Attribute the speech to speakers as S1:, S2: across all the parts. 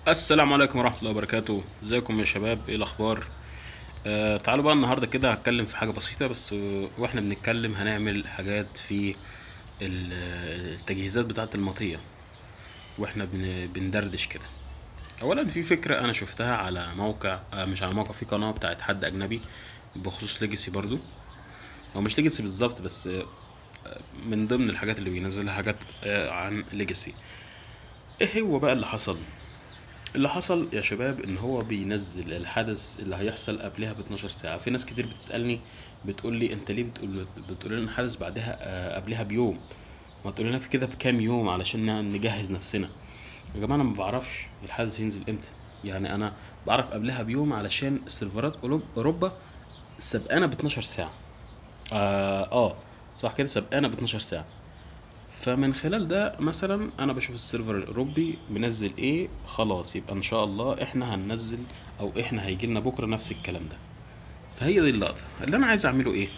S1: السلام عليكم ورحمة الله وبركاته ازيكم يا شباب ايه الاخبار آه تعالوا بقى النهاردة كده هتكلم في حاجة بسيطة بس آه، واحنا بنتكلم هنعمل حاجات في ال- آه، التجهيزات بتاعة المطية واحنا بن بندردش كده اولا في فكرة انا شفتها على موقع آه مش على موقع في قناة بتاعت حد اجنبي بخصوص ليجاسي برضو هو مش ليجاسي بالظبط بس آه، من ضمن الحاجات اللي بينزلها حاجات آه عن ليجاسي ايه هو بقى اللي حصل اللي حصل يا شباب ان هو بينزل الحدث اللي هيحصل قبلها ب 12 ساعة في ناس كتير بتسألني بتقول لي انت ليه بتقول بتقول لنا الحدث بعدها آه، قبلها بيوم ما تقول لنا في كده بكام يوم علشان نجهز نفسنا يا جماعة انا ما بعرفش الحدث ينزل امتى يعني انا بعرف قبلها بيوم علشان سيرفرات أوروب- اوروبا سبقانا ب 12 ساعة اه, آه صح كده سبقانا ب 12 ساعة فمن خلال ده مثلا انا بشوف السيرفر الاوروبي منزل ايه خلاص يبقى ان شاء الله احنا هننزل او احنا هيجي لنا بكره نفس الكلام ده فهي دي اللقطه اللي انا عايز اعمله ايه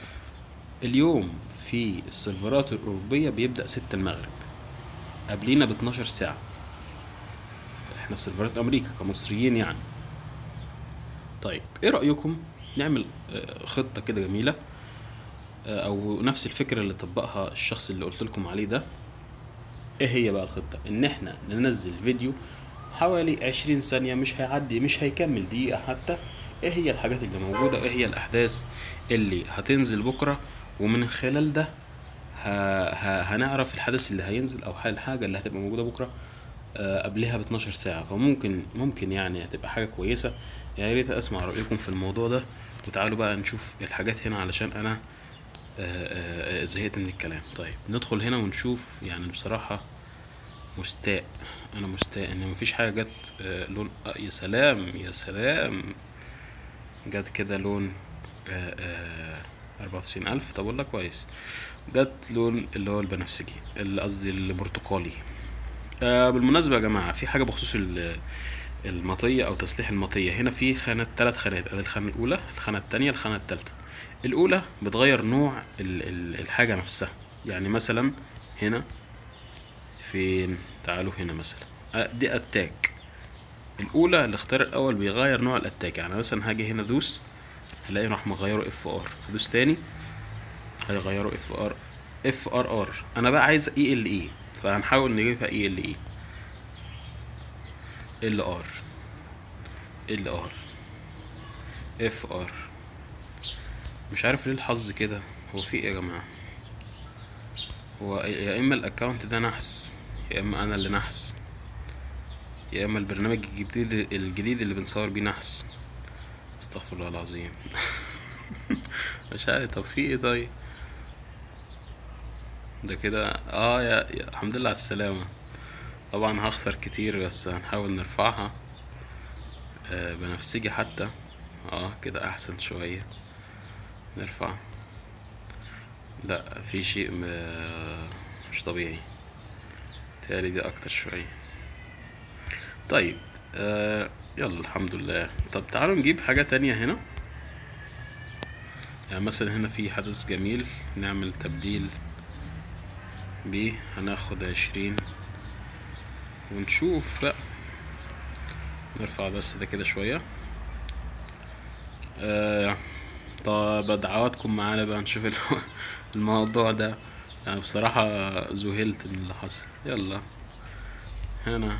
S1: اليوم في السيرفرات الاوروبيه بيبدا 6 المغرب قبلينا ب 12 ساعه احنا في سيرفرات امريكا كمصريين يعني طيب ايه رايكم نعمل آه، خطه كده جميله آه، او نفس الفكره اللي طبقها الشخص اللي قلت لكم عليه ده ايه هي بقى الخطة ان احنا ننزل فيديو حوالي عشرين ثانية مش هيعدي مش هيكمل دقيقة حتى ايه هي الحاجات اللي موجودة ايه هي الاحداث اللي هتنزل بكرة ومن خلال ده ه... ه... هنعرف الحدث اللي هينزل او الحاجة اللي هتبقى موجودة بكرة آه، قبلها ب 12 ساعة فممكن ممكن يعني هتبقى حاجة كويسة يا ريت اسمع رأيكم في الموضوع ده وتعالوا بقى نشوف الحاجات هنا علشان انا آه، آه، آه، زهقت من الكلام طيب ندخل هنا ونشوف يعني بصراحة مستاء انا مستاء ان مفيش حاجة جت آه، لون آه، يا سلام يا سلام جت كده لون أربعة وتسعين ألف طب والله كويس جت لون اللي هو البنفسجي اللي قصدي البرتقالي آه بالمناسبة يا جماعة في حاجة بخصوص ال- المطية أو تسليح المطية هنا في خانات تلات خانات ادي الخانة الأولى الخانة التانية الخانة التالتة الأولى بتغير نوع ال- ال- الحاجة نفسها يعني مثلا هنا فين تعالوا هنا مثلا آه، دي اتاك الاولى الاختيار الاول بيغير نوع الاتاك يعني مثلا هاجي هنا دوس هلاقي راح مغيره اف ار دوس تاني هيغيروا اف ار اف ار ار انا بقى عايز اي ال اي فهنحاول نجيبها اي ال اي ال ار ال ار اف ار مش عارف ليه الحظ كده هو في ايه يا جماعه هو يا اما الاكونت ده نحس يا اما انا اللي نحس يا اما البرنامج الجديد الجديد اللي بنصور بيه نحس استغفر الله العظيم مش عارف طب في ايه طيب ده كده اه يا, يا الحمد لله على السلامة طبعا هخسر كتير بس هنحاول نرفعها آه بنفسجي حتى اه كده احسن شوية نرفع لا في شيء م- مش طبيعي تالي دي اكتر شوية طيب آه يلا الحمد لله طب تعالوا نجيب حاجة تانية هنا يعني مثلا هنا في حدث جميل نعمل تبديل بيه هناخد عشرين ونشوف بقى نرفع بس ده كده شوية آه طب دعواتكم معانا بقى نشوف ال- الموضوع ده يعني بصراحة ذهلت من اللي حصل يلا هنا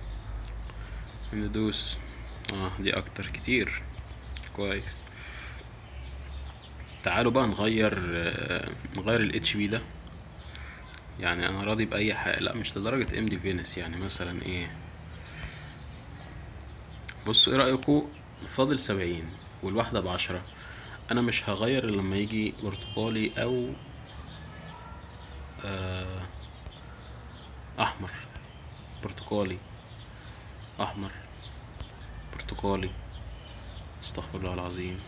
S1: ندوس اه دي اكتر كتير كويس تعالوا بقى نغير آه، نغير الاتش بي ده يعني انا راضي باي حاجه لا مش لدرجه ام دي فينس يعني مثلا ايه بصوا ايه رايكم فاضل سبعين والواحده بعشرة انا مش هغير إلا لما يجي برتقالي او آه احمر برتقالي احمر برتقالي استغفر الله العظيم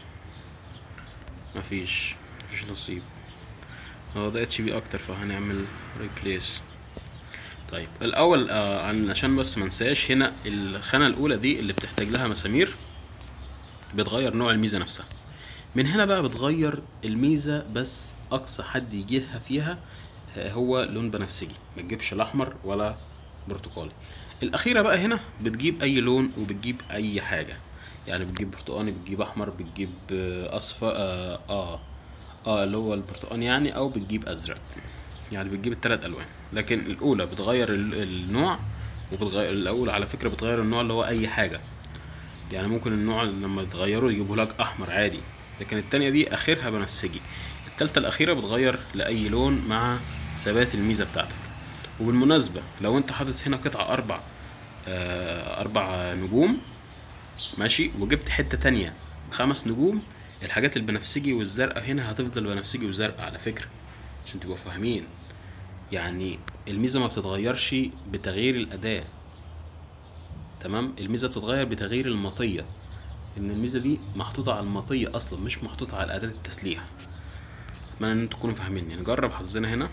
S1: مفيش مفيش نصيب هو ده اتش بي اكتر فهنعمل ريبليس طيب الاول آه عن عشان بس منساش هنا الخانه الاولى دي اللي بتحتاج لها مسامير بتغير نوع الميزه نفسها من هنا بقى بتغير الميزه بس اقصى حد يجيلها فيها آه، هو لون بنفسجي ما تجيبش الاحمر ولا برتقالي الاخيره بقى هنا بتجيب اي لون وبتجيب اي حاجه يعني بتجيب برتقاني بتجيب احمر بتجيب آه، اصفر اه اه, آه اللي هو البرتقاني يعني او بتجيب ازرق يعني بتجيب الثلاث الوان لكن الاولى بتغير ال- النوع وبتغير الاول على فكره بتغير النوع اللي هو اي حاجه يعني ممكن النوع لما تغيره يجيبه لك احمر عادي لكن التانية دي اخرها بنفسجي التالتة الاخيرة بتغير لاي لون مع ثبات الميزة بتاعتك وبالمناسبة لو انت حاطط هنا قطعة اربع آه اربع نجوم ماشي وجبت حتة تانية خمس نجوم الحاجات البنفسجي والزرقاء هنا هتفضل بنفسجي وزرقاء على فكرة عشان تبقوا فاهمين يعني الميزة ما بتتغيرش بتغيير الأداة تمام الميزة بتتغير بتغيير المطية ان الميزة دي محطوطة على المطية اصلا مش محطوطة على أداة التسليح اتمنى ان انتوا تكونوا فاهميني نجرب حظنا هنا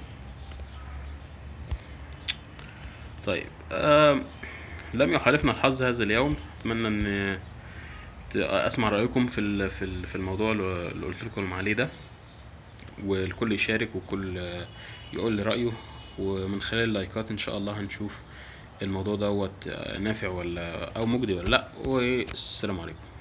S1: طيب آه لم يحالفنا الحظ هذا اليوم اتمنى ان ت- اسمع رايكم في ال- في ال- في الموضوع اللي اللي قلت لكم عليه ده والكل يشارك والكل آه، يقول لي رايه ومن خلال اللايكات ان شاء الله هنشوف الموضوع دوت آه، نافع ولا او مجدي ولا لا والسلام عليكم